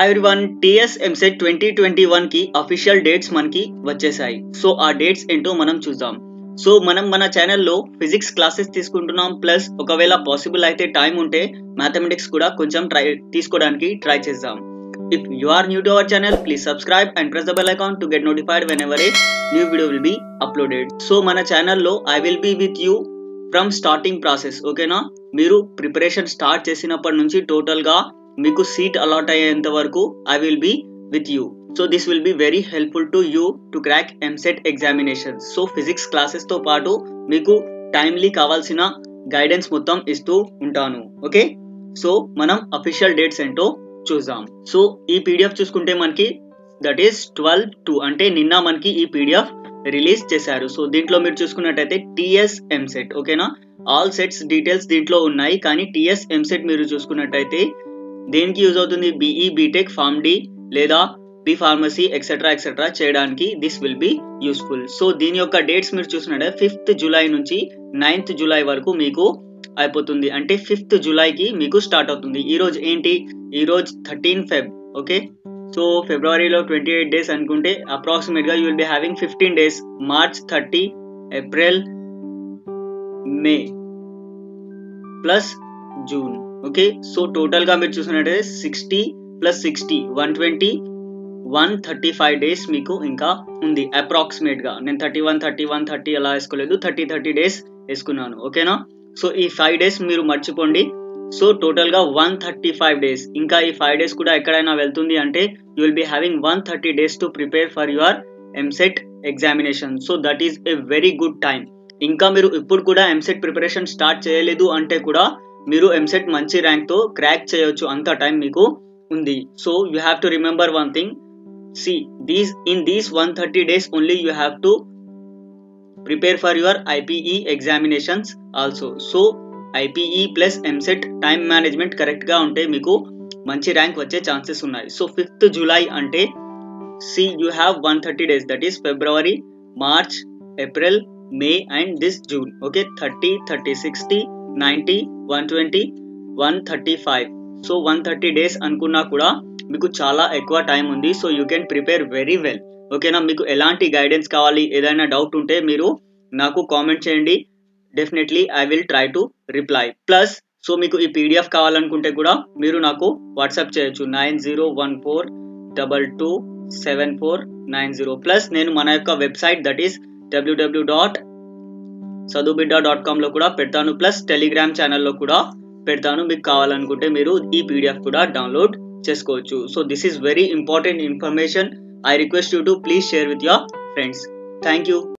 hi everyone TS EAMCET twenty twenty one కి official dates మనకి వచ్చేసాయి సో ఆ డేట్స్ ఏంటో మనం చూద్దాం సో మనం మన ఛానల్లో ఫిజిక్స్ క్లాసెస్ తీసుకుంటున్నాం ప్లస్ ఒకవేళ పాసిబుల్ అయితే టైం ఉంటే మ్యాథమెటిక్స్ కూడా కొంచెం ట్రై తీసుకోవడానికి ట్రై చేద్దాం if you are new to our channel please subscribe and press the bell account to get notified whenever a new video will be uploaded so మన ఛానల్లో I will be with you from starting process ఓకేనా మీరు preparation start చేసినప్పటి నుంచి టోటల్గా మీకు seat allot అయ్యేంత వరకు I will be with you so this will be very helpful to you to crack EAMCET examination so physics classes తో పాటు మీకు టైమ్లీ కావాల్సిన గైడెన్స్ మొత్తం ఇస్తూ ఉంటాను ఓకే సో మనం అఫీషియల్ డేట్స్ ఏంటో చూద్దాం సో ఈ పీడిఎఫ్ చూసుకుంటే మనకి దట్ ఈస్ ట్వెల్వ్ టూ అంటే నిన్న మనకి ఈ పీడిఎఫ్ రిలీజ్ చేశారు సో దీంట్లో మీరు చూసుకున్నట్టయితే టిఎస్ ఎంసెట్ ఓకేనా ఆల్ సెట్స్ డీటెయిల్స్ దీంట్లో ఉన్నాయి కానీ టిఎస్ ఎంసెట్ మీరు చూసుకున్నట్టయితే దేనికి యూజ్ అవుతుంది బీఈ బీటెక్ ఫార్మ్ డి లేదా బి ఫార్మసీ ఎక్సెట్రా ఎక్సెట్రా చేయడానికి this will be useful so దీని యొక్క డేట్స్ మీరు చూసినట్టే ఫిఫ్త్ జూలై నుంచి నైన్త్ జూలై వరకు మీకు అయిపోతుంది అంటే ఫిఫ్త్ జూలైకి మీకు స్టార్ట్ అవుతుంది ఈ రోజు ఏంటి ఈ రోజు థర్టీన్ ఫెబ్ ఓకే సో ఫిబ్రవరిలో ట్వంటీ ఎయిట్ డేస్ అనుకుంటే అప్రాక్సిమేట్ గా you will be having fifteen days March thirty April May plus June okay so total గా మీరు చూసినట్టయితే sixty plus sixty one twenty one thirty five days మీకు ఇంకా ఉంది approximate గా నేను thirty one thirty one thirty అలా వేసుకోలేదు థర్టీ థర్టీ డేస్ వేసుకున్నాను ఓకేనా సో ఈ ఫైవ్ డేస్ మీరు మర్చిపోండి సో టోటల్ గా వన్ థర్టీ ఫైవ్ డేస్ ఇంకా ఈ ఫైవ్ డేస్ కూడా ఎక్కడైనా వెళ్తుంది అంటే you will be having one thirty days to prepare for your EAMCET examination so that is a very good time ఇంకా మీరు ఇప్పుడు కూడా ఎంసెట్ ప్రిపరేషన్ స్టార్ట్ చేయలేదు అంటే కూడా మీరు ఎంసెట్ మంచి ర్యాంక్ తో క్రాక్ చేయొచ్చు అంత టైం మీకు ఉంది so you have to remember one thing see these in these one thirty days only you have to prepare for your IPE examinations also so IPE plus EAMCET time management correct గా ఉంటే మీకు మంచి rank వచ్చే chances ఉన్నాయి so fifth July అంటే see you have one thirty days that is February March April May and this June okay thirty thirty sixty ninety one twenty one thirty five so one thirty days అనుకున్నా కూడా మీకు చాలా ఎక్కువ time ఉంది so you can prepare very well ఓకేనా మీకు ఎలాంటి guidance కావాలి ఏదైనా డౌట్ ఉంటే మీరు నాకు కామెంట్ చేయండి definitely I will try to reply plus so మీకు ఈ పీడిఎఫ్ కావాలనుకుంటే కూడా మీరు నాకు వాట్సాప్ చేయొచ్చు nine zero one four double two seven four nine zero plus నేను మన యొక్క website that is WWW dot Chaduvubidda dot కామ్లో కూడా పెడతాను ప్లస్ టెలిగ్రామ్ ఛానల్లో కూడా పెడతాను మీకు కావాలనుకుంటే మీరు ఈ పీడిఎఫ్ కూడా డౌన్లోడ్ చేసుకోవచ్చు so this is very important information I request you to please share with your friends thank you